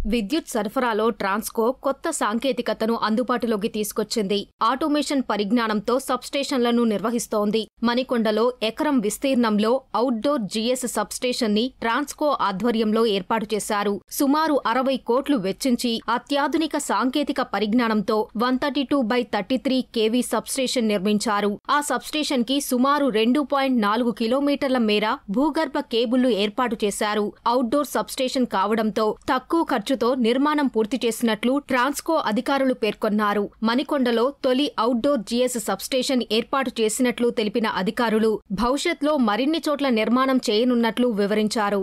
విద్యుత్ సరఫరాలో ట్రాన్స్కో కొత్త సాంకేతికతను అందుబాటులోకి తీసుకొచ్చింది ఆటోమేషన్ పరిజ్ఞానంతో సబ్స్టేషన్లను నిర్వహిస్తోంది మణికొండలో ఎకరం విస్తీర్ణంలో అవుట్డోర్ జీఎస్ సబ్స్టేషన్ ని ట్రాన్స్కో ఆధ్వర్యంలో ఏర్పాటు చేశారు సుమారు అరవై కోట్లు వెచ్చించి అత్యాధునిక సాంకేతిక పరిజ్ఞానంతో one thirty two by thirty three KV substation నిర్మించారు ఆ సబ్స్టేషన్ కి సుమారు రెండు పాయింట్ నాలుగు కిలోమీటర్ల మేర భూగర్భ కేబుళ్లు ఏర్పాటు చేశారు అవుట్డోర్ సబ్స్టేషన్ కావడంతో తక్కువ ఖర్చుతో నిర్మాణం పూర్తి చేసినట్లు ట్రాన్స్కో అధికారులు పేర్కొన్నారు మణికొండలో తొలి అవుట్డోర్ జీఎస్ సబ్స్టేషన్ ఏర్పాటు చేసినట్లు తెలిపిన అధికారులు భవిష్యత్లో మరిన్ని చోట్ల నిర్మాణం చేయనున్నట్లు వివరించారు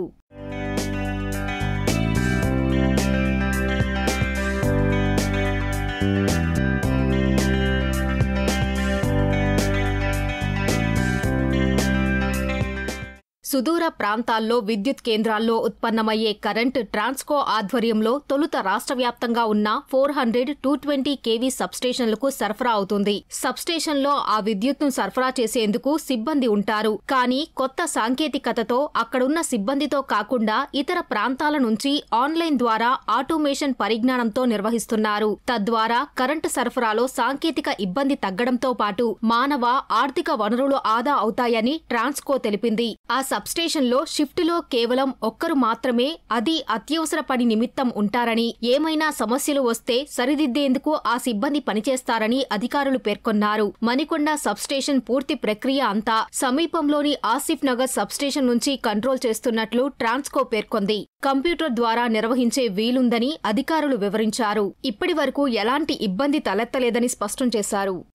సుదూర ప్రాంతాల్లో విద్యుత్ కేంద్రాల్లో ఉత్పన్నమయ్యే కరెంట్ ట్రాన్స్కో ఆధ్వర్యంలో తొలుత రాష్ట్ర వ్యాప్తంగా ఉన్న four hundred two twenty KV సబ్స్టేషన్లకు సరఫరా అవుతుంది సబ్స్టేషన్లో ఆ విద్యుత్ను సరఫరా చేసేందుకు సిబ్బంది ఉంటారు కానీ కొత్త సాంకేతికతతో అక్కడున్న సిబ్బందితో కాకుండా ఇతర ప్రాంతాల నుంచి ఆన్లైన్ ద్వారా ఆటోమేషన్ పరిజ్ఞానంతో నిర్వహిస్తున్నారు తద్వారా కరెంటు సరఫరాలో సాంకేతిక ఇబ్బంది తగ్గడంతో పాటు మానవ ఆర్థిక వనరులు ఆదా అవుతాయని ట్రాన్స్కో తెలిపింది ఆ సబ్స్టేషన్లో షిఫ్టులో కేవలం ఒక్కరు మాత్రమే అది అత్యవసర పని నిమిత్తం ఉంటారని ఏమైనా సమస్యలు వస్తే సరిదిద్దేందుకు ఆ సిబ్బంది పనిచేస్తారని అధికారులు పేర్కొన్నారు మణికొండ సబ్స్టేషన్ పూర్తి ప్రక్రియ అంతా సమీపంలోని ఆసిఫ్ నగర్ సబ్స్టేషన్ నుంచి కంట్రోల్ చేస్తున్నట్లు ట్రాన్స్కో పేర్కొంది కంప్యూటర్ ద్వారా నిర్వహించే వీలుందని అధికారులు వివరించారు ఇప్పటి వరకు ఎలాంటి ఇబ్బంది తలెత్తలేదని స్పష్టం చేశారు